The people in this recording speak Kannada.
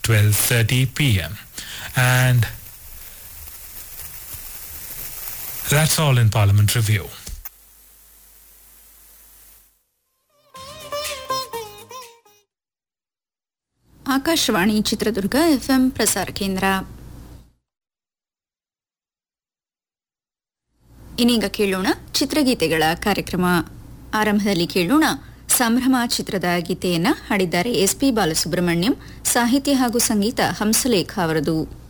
12:30 p.m. And that's all in Parliament Review. Akashvani Chitradurga F M ಪ್ರಸಾರ ಕೇಂದ್ರ ಇನ್ನೀಗ ಕೇಳೋಣ ಚಿತ್ರಗೀತೆಗಳ ಕಾರ್ಯಕ್ರಮ ಆರಂಭದಲ್ಲಿ ಕೇಳೋಣ ಸಂಭ್ರಮ ಚಿತ್ರದ ಗೀತೆಯನ್ನ ಹಾಡಿದ್ದಾರೆ ಎಸ್ಪಿ ಬಾಲಸುಬ್ರಹ್ಮಣ್ಯಂ ಸಾಹಿತ್ಯ ಹಾಗೂ ಸಂಗೀತ ಹಂಸಲೇಖ ಅವರದು